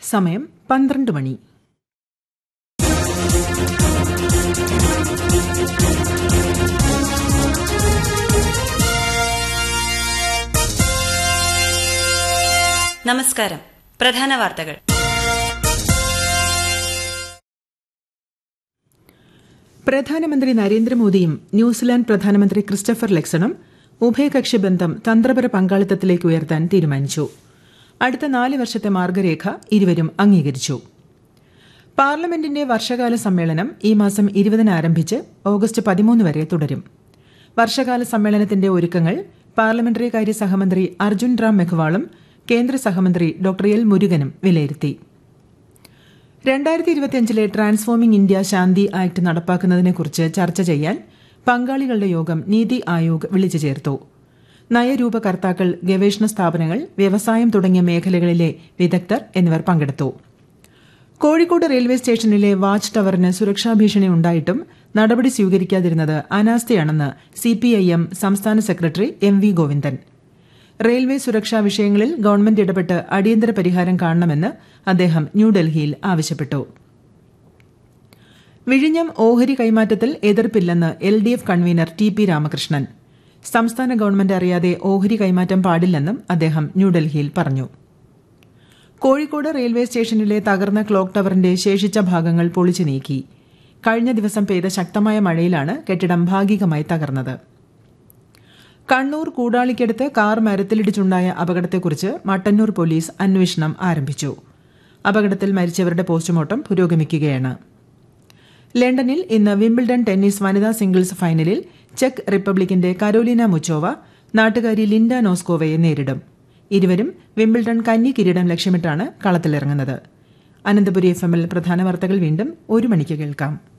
സമയം പന്ത്രണ്ട് മണി നമസ്കാരം പ്രധാന വാർത്തകൾ പ്രധാനമന്ത്രി നരേന്ദ്രമോദിയും ന്യൂസിലാൻഡ് പ്രധാനമന്ത്രി ക്രിസ്റ്റഫർ ലെക്സണും ഉഭയകക്ഷി ബന്ധം തന്ത്രപര പങ്കാളിത്തത്തിലേക്ക് ഉയർത്താൻ തീരുമാനിച്ചു അടുത്ത നാല് വർഷത്തെ മാർഗരേഖ ഇരുവരും അംഗീകരിച്ചു പാർലമെന്റിന്റെ വർഷകാല സമ്മേളനം ഈ മാസം ഇരുപതിന് ആരംഭിച്ച് ഓഗസ്റ്റ് പതിമൂന്ന് വരെ തുടരും വർഷകാല സമ്മേളനത്തിന്റെ ഒരുക്കങ്ങൾ പാർലമെന്ററി കാര്യ സഹമന്ത്രി അർജുൻ റാം മെഘ്വാളും കേന്ദ്ര സഹമന്ത്രി ഡോക്ടർ എൽ മുരുകനും വിലയിരുത്തി രണ്ടായിരത്തി ഇരുപത്തിയഞ്ചിലെ ട്രാൻസ്ഫോമിംഗ് ഇന്ത്യ ശാന്തി ആക്ട് നടപ്പാക്കുന്നതിനെക്കുറിച്ച് ചർച്ച ചെയ്യാൻ പങ്കാളികളുടെ യോഗം നീതി ആയോഗ് വിളിച്ചു ചേർത്തു നയരൂപകർത്താക്കൾ ഗവേഷണ സ്ഥാപനങ്ങൾ വ്യവസായം തുടങ്ങിയ മേഖലകളിലെ വിദഗ്ധർ എന്നിവർ പങ്കെടുത്തു കോഴിക്കോട് റെയിൽവേ സ്റ്റേഷനിലെ വാച്ച് ടവറിന് സുരക്ഷാ ഭീഷണി ഉണ്ടായിട്ടും നടപടി സ്വീകരിക്കാതിരുന്നത് അനാസ്ഥയാണെന്ന് സിപിഐഎം സംസ്ഥാന secretary M V Govindan railway സുരക്ഷാ വിഷയങ്ങളിൽ ഗവൺമെന്റ് ഇടപെട്ട് അടിയന്തര പരിഹാരം കാണണമെന്ന് അദ്ദേഹം ന്യൂഡൽഹിയിൽ ആവശ്യപ്പെട്ടു വിഴിഞ്ഞം ഓഹരി കൈമാറ്റത്തിൽ എതിർപ്പില്ലെന്ന് L D F convener T P Ramakrishnan സംസ്ഥാന ഗവൺമെന്റ് അറിയാതെ ഓഹരി കൈമാറ്റം പാടില്ലെന്നും അദ്ദേഹം ന്യൂഡൽഹിയിൽ പറഞ്ഞു കോഴിക്കോട് റെയിൽവേ സ്റ്റേഷനിലെ തകർന്ന ക്ലോക്ക് ടവറിന്റെ ശേഷിച്ച ഭാഗങ്ങൾ പൊളിച്ചു നീക്കി കഴിഞ്ഞ ദിവസം പെയ്ത ശക്തമായ മഴയിലാണ് കെട്ടിടം ഭാഗികമായി തകർന്നത് കണ്ണൂർ കൂടാളിക്കടുത്ത് കാർ മരത്തിലിടിച്ചുണ്ടായ അപകടത്തെക്കുറിച്ച് മട്ടന്നൂർ പോലീസ് അന്വേഷണം ആരംഭിച്ചു അപകടത്തിൽ മരിച്ചവരുടെ പോസ്റ്റ്മോർട്ടം പുരോഗമിക്കുകയാണ് ലണ്ടനിൽ ഇന്ന് വിംബിൾഡൺ ടെന്നീസ് വനിതാ സിംഗിൾസ് ഫൈനലിൽ ചെക്ക് റിപ്പബ്ലിക്കിന്റെ കരോലിന മുച്ചോവ നാട്ടുകാരി ലിൻഡ നോസ്കോവയെ നേരിടും ഇരുവരും വിംബിൾഡൺ കന്നി കിരീടം ലക്ഷ്യമിട്ടാണ് കളത്തിലിറങ്ങുന്നത് അനന്തപുരി എഫ് എമ്മിൽ പ്രധാന വാർത്തകൾ വീണ്ടും ഒരു മണിക്ക് കേൾക്കാം